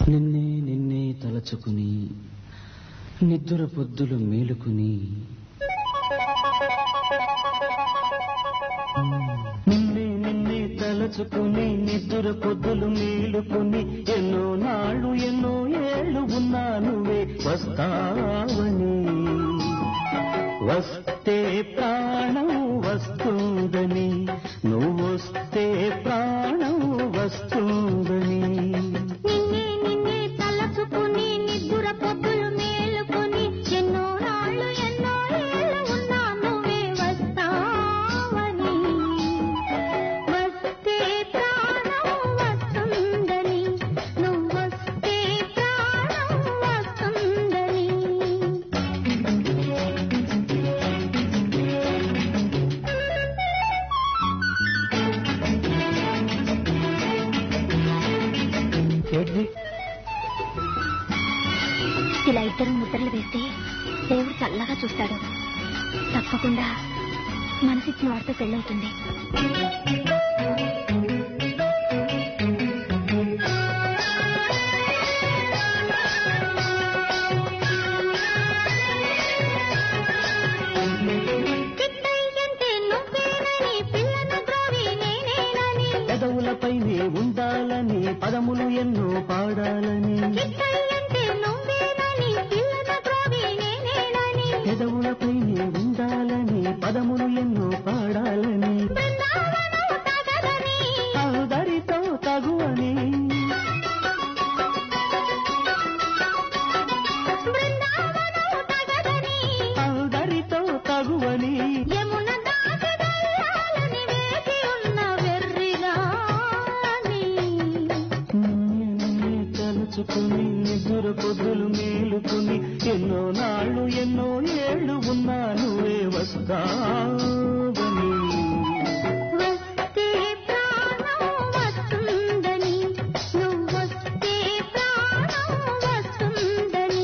నిన్నే నిన్నే తలచుకుని నిద్ర పొద్దులు మేలుకుని నిన్నే నిన్నే తలచుకుని నిద్ర పొద్దులు మేలుకుని ఎన్నో నాళ్ళు ఎన్నో ఏళ్ళు ఉన్నానువే వస్తావని వస్తే ప్రాణం వస్తుందని నువ్వొస్తే ప్రాణం వస్తుందని నిన్నే నిన్నే తలచుకుని నిద్ర పొద్దులు మేలుకుని ఎన్నో నాళ్ళు ఎన్నో ఏళ్ళు ఉన్నా నువ్వే వస్తావని వస్తే ప్రాణం వస్తుందని నువ్వొస్తే ప్రాణం వస్తుందని ఏంటి ఇలా ఇద్దరు ముద్రలు వేస్తే దేవుడు చల్లగా చూస్తాడు తప్పకుండా మనసిచ్చిన వాడితో పెళ్ళవుతుంది చిట్టయ్యంటే నువ్వేనని పిల్లను ద్రోవి నేనేనని పెదవులపైనే ఉండాలని పదములు ఎన్నో పాడాలని చిట్టయ్యంటే నువ్వేనని పిల్లను ద్రోవి నేనేనని పెదవులపైనే ఉండాలని పదములు ఎన్నో పాడాలని బృందావనం తగదని అందరితో తగువని బృందావనం తగదని అందరితో తగువని యమున దాటదల్లాలని వేచి ఉన్న వెర్రిగాని నిన్నే నిన్నే తలుచుకుని నిద్ర పొద్దులు మేలుకుని ఎన్నో నాళ్ళు ఎన్నో ఏళ్ళు ఉన్నానువే వస్తావని వస్తే ప్రాణం వస్తుందని నువ్వొస్తే ప్రాణం వస్తుందని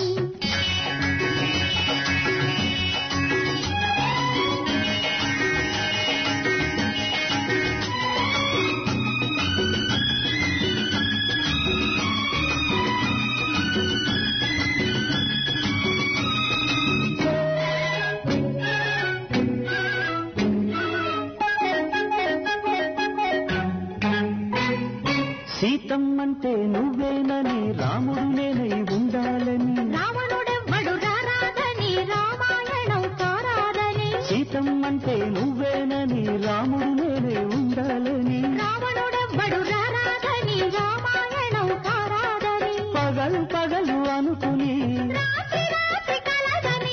సీతమ్మంటే నువ్వేనని రాముడు నేనై ఉండాలని రావణుడెవ్వడు రారాదని రామాయణం కారాదని సీతమ్మంటే నువ్వేనని రాముడు నేనై ఉండాలని రావణుడెవ్వడు రారాదని రామాయణం కారాదని పగలు పగలు అనుకుని రాత్రి రాత్రి కలదని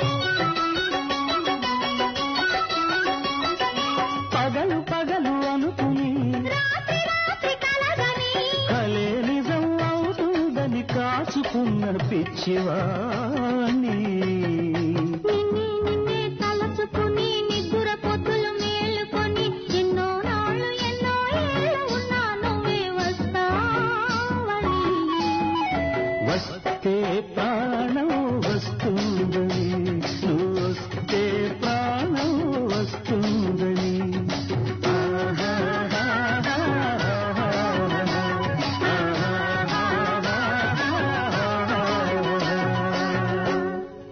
పగలు పగలు అనుకుని రాత్రి రాత్రి కలదని కలే నిజం అవుతుందని కాచుకున్న పిచ్చివాడిని